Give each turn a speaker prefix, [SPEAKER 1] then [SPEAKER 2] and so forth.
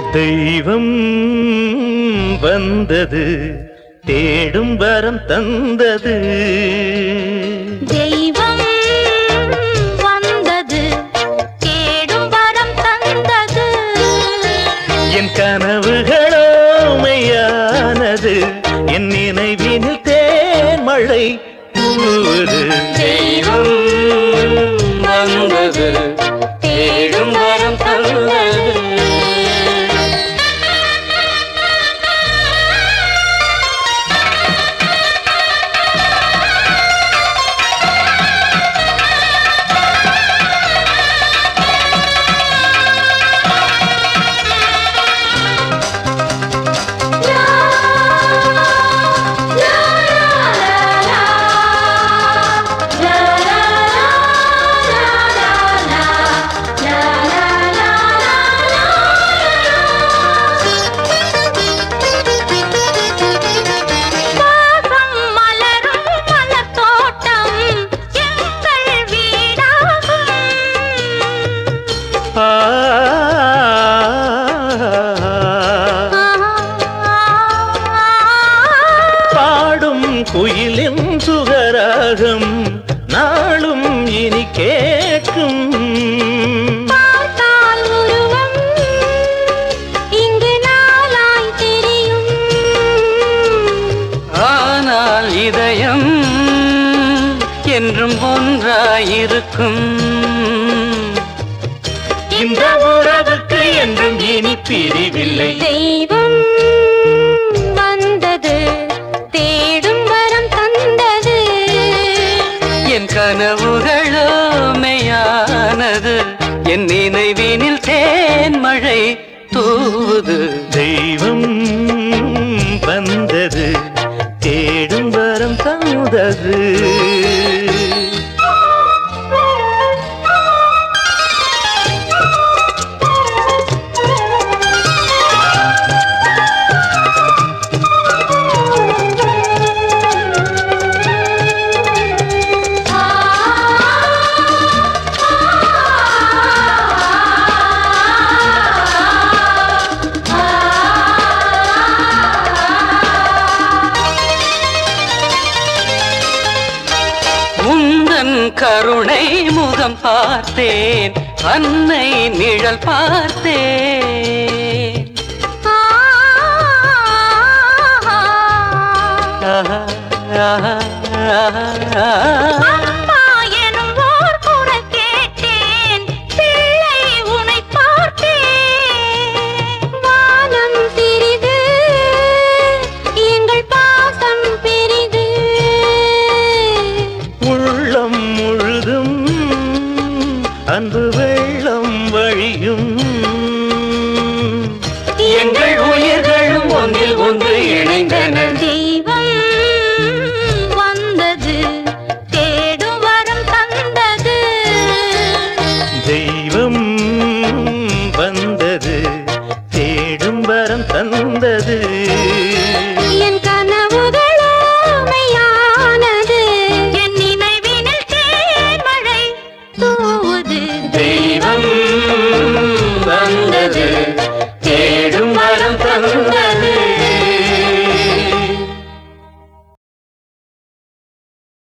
[SPEAKER 1] தெய்வம் வந்தது தேடும் வரம் தந்தது
[SPEAKER 2] தெய்வம் வந்தது தேடும் வரம் தந்தது
[SPEAKER 1] என் கனவுகளோ மெய்யானது என் நினைவினில் தேன் மழை தூவுது
[SPEAKER 2] தெய்வம் வந்தது தேடும் வரம் தந்தது வாசம் மலரும் மலர்த்தோட்டம் எங்கள் வீடாகும்
[SPEAKER 1] ஆ பாடும் குயிலின் சுகராகம் நாளும் இனி கேட்கும்
[SPEAKER 2] பார்த்தால் உருவம் இங்கு நாளாய் தெரியும்
[SPEAKER 3] ஆனால் இதயம் என்றும் ஒன்றாயிருக்கும்
[SPEAKER 1] இந்த உறவுக்கு என்றும் இனி பிரிவில்லை
[SPEAKER 2] தெய்வம் வந்தது தேடும் வரம் தந்தது
[SPEAKER 3] என் கனவுகளோ மெய்யானது என் நினைவினில் தேன் மழை தூவுது
[SPEAKER 1] தெய்வம் வந்தது தேடும் வரம் தந்தது
[SPEAKER 3] உந்தன் கருணை முகம் பார்த்தேன் அன்னை நிழல் பார்த்தேன் ஆஹா, ஆஹா, ஆஹா.
[SPEAKER 2] அம்மா எனும் ஓர் குரல் கேட்டேன் பிள்ளை உனை பார்த்தேன் வானம் சிறிது எங்கள் பாசம் பெரிது
[SPEAKER 1] உள்ளம் முழுதும் அன்பு வெள்ளம் வழியும்
[SPEAKER 3] எங்கள் உயிர்களும் ஒன்றில் ஒன்று இணைந்தன
[SPEAKER 2] தெய்வம் வந்தது தேடும் வரம் தந்தது
[SPEAKER 1] தெய்வம் வந்தது தேடும் வரம் தந்தது